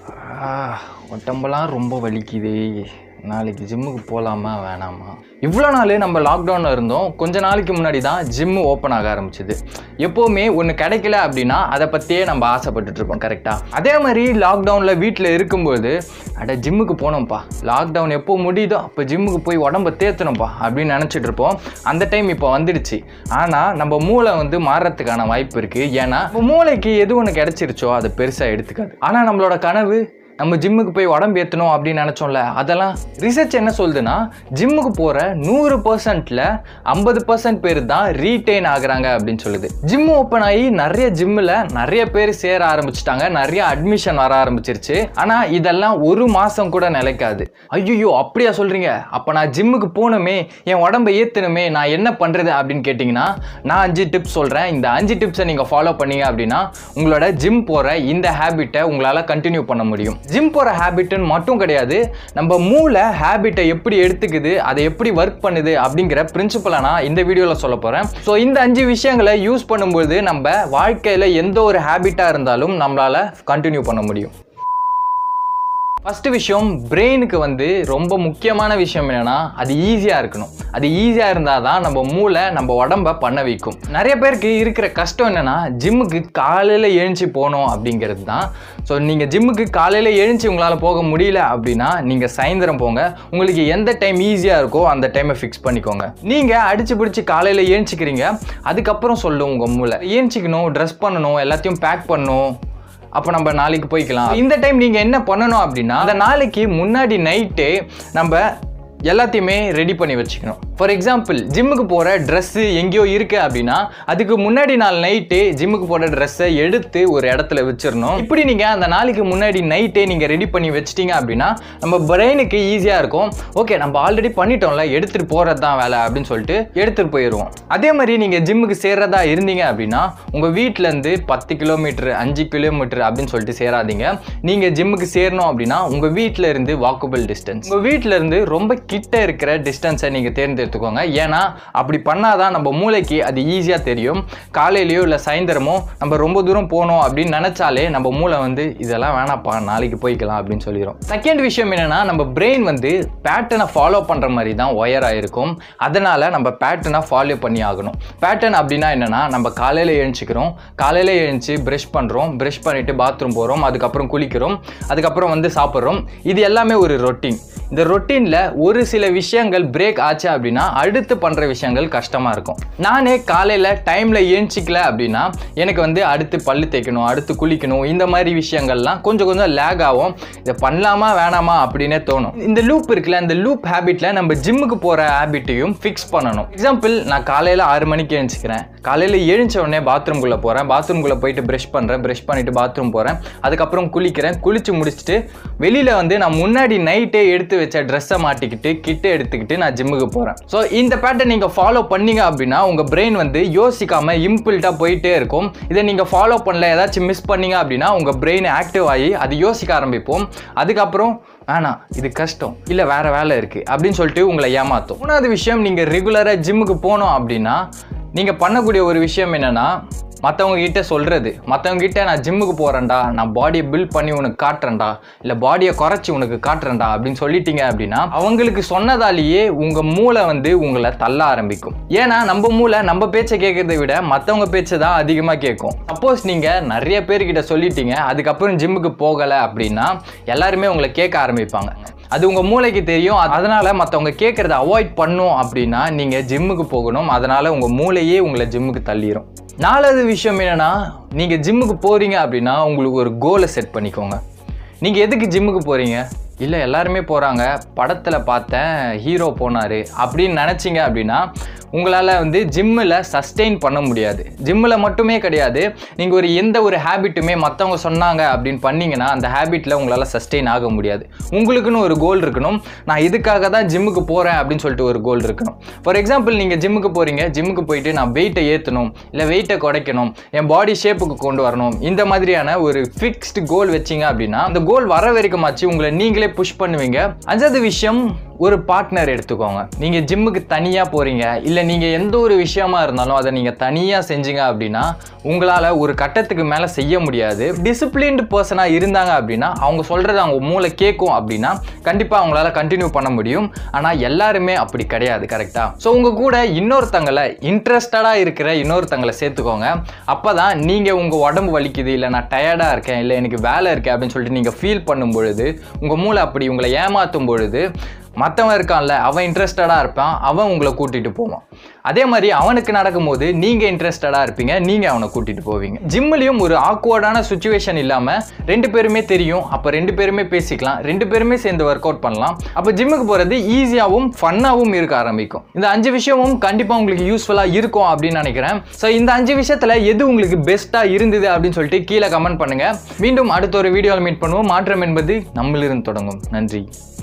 ஆ, உடம்பெல்லாம் ரொம்ப வலிக்குதே நாளைக்கு ஜிம்முக்கு போகலாமா வேணாமா இவ்வளோ நாள் நம்ம லாக்டவுனில் இருந்தோம் கொஞ்ச நாளைக்கு முன்னாடி தான் ஜிம்மு ஓப்பன் ஆக ஆரம்பிச்சது எப்போவுமே ஒன்று கிடைக்கல அப்படின்னா அதை பற்றியே நம்ம ஆசைப்பட்டுட்டு இருப்போம் கரெக்டாக அதே மாதிரி லாக்டவுனில் வீட்டில் இருக்கும்போது அட ஜிம்முக்கு போனோம்ப்பா லாக்டவுன் எப்போ முடியுதோ அப்போ ஜிம்முக்கு போய் உடம்ப தேத்தணும்ப்பா அப்படின்னு நினச்சிட்டு இருப்போம் அந்த டைம் இப்போ வந்துடுச்சு ஆனால் நம்ம மூளை வந்து மாறுறதுக்கான வாய்ப்பு இருக்குது ஏன்னா நம்ம மூளைக்கு எது ஒன்று கிடைச்சிருச்சோ அதை பெருசாக எடுத்துக்காது ஆனால் நம்மளோட கனவு நம்ம ஜிம்முக்கு போய் உடம்பு ஏற்றணும் அப்படின்னு நினச்சோம்ல அதெல்லாம் ரிசர்ச் என்ன சொல்லுதுன்னா ஜிம்முக்கு போகிற நூறு பர்சன்ட்டில் ஐம்பது பர்சன்ட் பேர் தான் ரீட்டைன் ஆகுறாங்க அப்படின்னு சொல்லுது ஜிம் ஓப்பன் ஆகி நிறைய ஜிம்மில் நிறைய பேர் சேர ஆரம்பிச்சிட்டாங்க நிறைய அட்மிஷன் வர ஆரம்பிச்சிருச்சு ஆனால் இதெல்லாம் ஒரு மாதம் கூட நிலைக்காது ஐயோ அப்படியா சொல்கிறீங்க அப்போ நான் ஜிம்முக்கு போகணுமே என் உடம்பை ஏற்றணுமே நான் என்ன பண்ணுறது அப்படின்னு கேட்டிங்கன்னா நான் அஞ்சு டிப்ஸ் சொல்கிறேன் இந்த அஞ்சு டிப்ஸை நீங்கள் ஃபாலோ பண்ணீங்க அப்படின்னா உங்களோட ஜிம் போகிற இந்த ஹேபிட்டை உங்களால் கண்டினியூ பண்ண முடியும் ஜிம் போகிற ஹேபிட்டுன்னு மட்டும் கிடையாது நம்ம மூளை ஹேபிட்டை எப்படி எடுத்துக்குது அதை எப்படி ஒர்க் பண்ணுது அப்படிங்கிற பிரின்சிபலை நான் இந்த வீடியோவில் சொல்ல போகிறேன் ஸோ இந்த அஞ்சு விஷயங்களை யூஸ் பண்ணும்போது நம்ம வாழ்க்கையில் எந்த ஒரு ஹேபிட்டாக இருந்தாலும் நம்மளால் கண்டினியூ பண்ண முடியும் ஃபஸ்ட்டு விஷயம் பிரெயினுக்கு வந்து ரொம்ப முக்கியமான விஷயம் என்னென்னா அது ஈஸியாக இருக்கணும் அது ஈஸியாக இருந்தால் தான் நம்ம மூளை நம்ம உடம்ப பண்ண வைக்கும் நிறைய பேருக்கு இருக்கிற கஷ்டம் என்னென்னா ஜிம்முக்கு காலையில் எழுந்துச்சி போகணும் அப்படிங்கிறது தான் ஸோ நீங்கள் ஜிம்முக்கு காலையில் எழுந்துச்சி உங்களால் போக முடியல அப்படின்னா நீங்கள் சாயந்தரம் போங்க உங்களுக்கு எந்த டைம் ஈஸியாக இருக்கோ அந்த டைமை ஃபிக்ஸ் பண்ணிக்கோங்க நீங்கள் அடிச்சு பிடிச்சி காலையில் ஏஞ்சிக்கிறீங்க அதுக்கப்புறம் சொல்லும் உங்கள் மூளை ஏஞ்சிக்கணும் ட்ரெஸ் பண்ணணும் எல்லாத்தையும் பேக் பண்ணணும் அப்போ நம்ம நாளைக்கு போய்க்கலாம் இந்த டைம் நீங்கள் என்ன பண்ணணும் அப்படின்னா அந்த நாளைக்கு முன்னாடி நைட்டே நம்ம எல்லாத்தையுமே ரெடி பண்ணி வச்சுக்கணும் ஃபார் எக்ஸாம்பிள் ஜிம்முக்கு போகிற ட்ரெஸ்ஸு எங்கேயோ இருக்குது அப்படின்னா அதுக்கு முன்னாடி நாள் நைட்டே ஜிம்முக்கு போகிற ட்ரெஸ்ஸை எடுத்து ஒரு இடத்துல வச்சிடணும் இப்படி நீங்கள் அந்த நாளைக்கு முன்னாடி நைட்டே நீங்கள் ரெடி பண்ணி வச்சிட்டீங்க அப்படின்னா நம்ம பிரெயினுக்கு ஈஸியாக இருக்கும் ஓகே நம்ம ஆல்ரெடி பண்ணிட்டோம்ல எடுத்துகிட்டு போகிறது தான் வேலை அப்படின்னு சொல்லிட்டு எடுத்துகிட்டு போயிடுவோம் அதே மாதிரி நீங்கள் ஜிம்முக்கு சேர்றதா இருந்தீங்க அப்படின்னா உங்கள் வீட்டிலேருந்து பத்து கிலோமீட்டர் அஞ்சு கிலோமீட்டர் அப்படின்னு சொல்லிட்டு சேராதீங்க நீங்கள் ஜிம்முக்கு சேரணும் அப்படின்னா உங்கள் வீட்டில் இருந்து வாக்கபிள் டிஸ்டன்ஸ் உங்கள் வீட்டில் இருந்து ரொம்ப கிட்ட இருக்கிற டிஸ்டன்ஸை நீங்கள் தேர்ந்தெடுத்துக்கோங்க ஏன்னா அப்படி பண்ணாதான் நம்ம மூளைக்கு அது ஈஸியாக தெரியும் காலையிலையோ இல்லை சாயந்தரமோ நம்ம ரொம்ப தூரம் போகணும் அப்படின்னு நினச்சாலே நம்ம மூளை வந்து இதெல்லாம் வேணாப்பா நாளைக்கு போய்க்கலாம் அப்படின்னு சொல்லிடும் செகண்ட் விஷயம் என்னென்னா நம்ம பிரெயின் வந்து பேட்டர்னை ஃபாலோ பண்ணுற மாதிரி தான் ஒயர் ஆகிருக்கும் அதனால் நம்ம பேட்டர்னை ஃபாலோ பண்ணி ஆகணும் பேட்டர்ன் அப்படின்னா என்னென்னா நம்ம காலையில் எழுந்துக்கிறோம் காலையில் எழுந்துச்சு ப்ரஷ் பண்ணுறோம் ப்ரஷ் பண்ணிவிட்டு பாத்ரூம் போகிறோம் அதுக்கப்புறம் குளிக்கிறோம் அதுக்கப்புறம் வந்து சாப்பிட்றோம் இது எல்லாமே ஒரு ரொட்டீன் இந்த ரொட்டீனில் ஒரு சில விஷயங்கள் பிரேக் ஆச்சு அப்படின்னா அடுத்து பண்ணுற விஷயங்கள் கஷ்டமாக இருக்கும் நானே காலையில் டைமில் ஏஞ்சிக்கல அப்படின்னா எனக்கு வந்து அடுத்து பல்லு தேய்க்கணும் அடுத்து குளிக்கணும் இந்த மாதிரி விஷயங்கள்லாம் கொஞ்சம் கொஞ்சம் லேக் ஆகும் இதை பண்ணலாமா வேணாமா அப்படின்னே தோணும் இந்த லூப் இருக்குல்ல இந்த லூப் ஹேபிட்டில் நம்ம ஜிம்முக்கு போகிற ஹேபிட்டையும் ஃபிக்ஸ் பண்ணணும் எக்ஸாம்பிள் நான் காலையில் ஆறு மணிக்கு எழுந்திக்கிறேன் காலையில் எழுந்த உடனே பாத்ரூம்குள்ளே போகிறேன் பாத்ரூம்குள்ளே போயிட்டு ப்ரஷ் பண்ணுறேன் ப்ரஷ் பண்ணிவிட்டு பாத்ரூம் போகிறேன் அதுக்கப்புறம் குளிக்கிறேன் குளிச்சு முடிச்சுட்டு வெளியில் வந்து நான் முன்னாடி நைட்டே எடுத்து வச்ச ட்ரெஸ்ஸை மாட்டிக்கிட்டு கிட்ட எடுத்துக்கிட்டு நான் ஜிம்முக்கு போகிறேன் ஸோ இந்த பேட்டர்ன் நீங்கள் ஃபாலோ பண்ணீங்க அப்படின்னா உங்கள் பிரெயின் வந்து யோசிக்காமல் இம்பிள்ட்டாக போயிட்டே இருக்கும் இதை நீங்கள் ஃபாலோ பண்ணல ஏதாச்சும் மிஸ் பண்ணீங்க அப்படின்னா உங்கள் பிரெயின் ஆக்டிவ் ஆகி அது யோசிக்க ஆரம்பிப்போம் அதுக்கப்புறம் வேணாம் இது கஷ்டம் இல்லை வேற வேலை இருக்குது அப்படின்னு சொல்லிட்டு உங்களை ஏமாற்றும் மூணாவது விஷயம் நீங்கள் ரெகுலராக ஜிம்முக்கு போனோம் அப்படின்னா நீங்கள் பண்ணக்கூடிய ஒரு விஷயம் என்னென்னா மற்றவங்க கிட்ட சொல்கிறது மற்றவங்க கிட்ட நான் ஜிம்முக்கு போகிறேன்டா நான் பாடியை பில்ட் பண்ணி உனக்கு காட்டுறேன்டா இல்லை பாடியை குறைச்சி உனக்கு காட்டுறேன்டா அப்படின்னு சொல்லிட்டீங்க அப்படின்னா அவங்களுக்கு சொன்னதாலேயே உங்கள் மூளை வந்து உங்களை தள்ள ஆரம்பிக்கும் ஏன்னா நம்ம மூளை நம்ம பேச்சை கேட்கறதை விட மற்றவங்க பேச்சை தான் அதிகமாக கேட்கும் சப்போஸ் நீங்கள் நிறைய பேர்கிட்ட சொல்லிட்டீங்க அதுக்கப்புறம் ஜிம்முக்கு போகலை அப்படின்னா எல்லாருமே உங்களை கேட்க ஆரம்பிப்பாங்க அது உங்கள் மூளைக்கு தெரியும் அதனால் மற்றவங்க கேட்குறத அவாய்ட் பண்ணும் அப்படின்னா நீங்கள் ஜிம்முக்கு போகணும் அதனால் உங்கள் மூளையே உங்களை ஜிம்முக்கு தள்ளிடும் நாலாவது விஷயம் என்னென்னா நீங்கள் ஜிம்முக்கு போகிறீங்க அப்படின்னா உங்களுக்கு ஒரு கோலை செட் பண்ணிக்கோங்க நீங்கள் எதுக்கு ஜிம்முக்கு போகிறீங்க இல்லை எல்லாருமே போகிறாங்க படத்தில் பார்த்தேன் ஹீரோ போனார் அப்படின்னு நினச்சிங்க அப்படின்னா உங்களால் வந்து ஜிம்மில் சஸ்டெயின் பண்ண முடியாது ஜிம்மில் மட்டுமே கிடையாது நீங்கள் ஒரு எந்த ஒரு ஹேபிட்டுமே மற்றவங்க சொன்னாங்க அப்படின்னு பண்ணீங்கன்னா அந்த ஹேபிட்டில் உங்களால் சஸ்டெயின் ஆக முடியாது உங்களுக்குன்னு ஒரு கோல் இருக்கணும் நான் இதுக்காக தான் ஜிம்முக்கு போகிறேன் அப்படின்னு சொல்லிட்டு ஒரு கோல் இருக்கணும் ஃபார் எக்ஸாம்பிள் நீங்கள் ஜிம்முக்கு போகிறீங்க ஜிம்முக்கு போயிட்டு நான் வெயிட்டை ஏற்றணும் இல்லை வெயிட்டை குறைக்கணும் என் பாடி ஷேப்புக்கு கொண்டு வரணும் இந்த மாதிரியான ஒரு ஃபிக்ஸ்டு கோல் வச்சிங்க அப்படின்னா அந்த கோல் வர வரைக்குமாச்சு உங்களை நீங்களே புஷ் பண்ணுவீங்க அஞ்சாவது விஷயம் ஒரு பார்ட்னர் எடுத்துக்கோங்க நீங்கள் ஜிம்முக்கு தனியாக போகிறீங்க இல்லை நீங்கள் எந்த ஒரு விஷயமா இருந்தாலும் அதை நீங்கள் தனியாக செஞ்சீங்க அப்படின்னா உங்களால் ஒரு கட்டத்துக்கு மேலே செய்ய முடியாது டிசிப்ளின்டு பர்சனாக இருந்தாங்க அப்படின்னா அவங்க சொல்கிறது அவங்க மூளை கேட்கும் அப்படின்னா கண்டிப்பாக அவங்களால கண்டினியூ பண்ண முடியும் ஆனால் எல்லாருமே அப்படி கிடையாது கரெக்டாக ஸோ உங்கள் கூட இன்னொருத்தங்களை இன்ட்ரெஸ்டடாக இருக்கிற இன்னொருத்தங்களை சேர்த்துக்கோங்க அப்போ தான் நீங்கள் உங்கள் உடம்பு வலிக்குது இல்லை நான் டயர்டாக இருக்கேன் இல்லை எனக்கு வேலை இருக்கேன் அப்படின்னு சொல்லிட்டு நீங்கள் ஃபீல் பண்ணும் பொழுது உங்கள் மூளை அப்படி உங்களை ஏமாற்றும் பொழுது மற்றவன் இருக்கான்ல அவன் இன்ட்ரெஸ்டடாக இருப்பான் அவன் உங்களை கூட்டிகிட்டு போவான் அதே மாதிரி அவனுக்கு நடக்கும்போது நீங்கள் இன்ட்ரெஸ்டடாக இருப்பீங்க நீங்கள் அவனை கூட்டிகிட்டு போவீங்க ஜிம்மிலையும் ஒரு ஆக்வர்டான சுச்சுவேஷன் இல்லாமல் ரெண்டு பேருமே தெரியும் அப்போ ரெண்டு பேருமே பேசிக்கலாம் ரெண்டு பேருமே சேர்ந்து ஒர்க் அவுட் பண்ணலாம் அப்போ ஜிம்முக்கு போகிறது ஈஸியாகவும் ஃபன்னாகவும் இருக்க ஆரம்பிக்கும் இந்த அஞ்சு விஷயமும் கண்டிப்பாக உங்களுக்கு யூஸ்ஃபுல்லாக இருக்கும் அப்படின்னு நினைக்கிறேன் ஸோ இந்த அஞ்சு விஷயத்தில் எது உங்களுக்கு பெஸ்ட்டாக இருந்தது அப்படின்னு சொல்லிட்டு கீழே கமெண்ட் பண்ணுங்கள் மீண்டும் அடுத்த ஒரு வீடியோவில் மீட் பண்ணுவோம் மாற்றம் என்பது நம்மளிருந்து தொடங்கும் நன்றி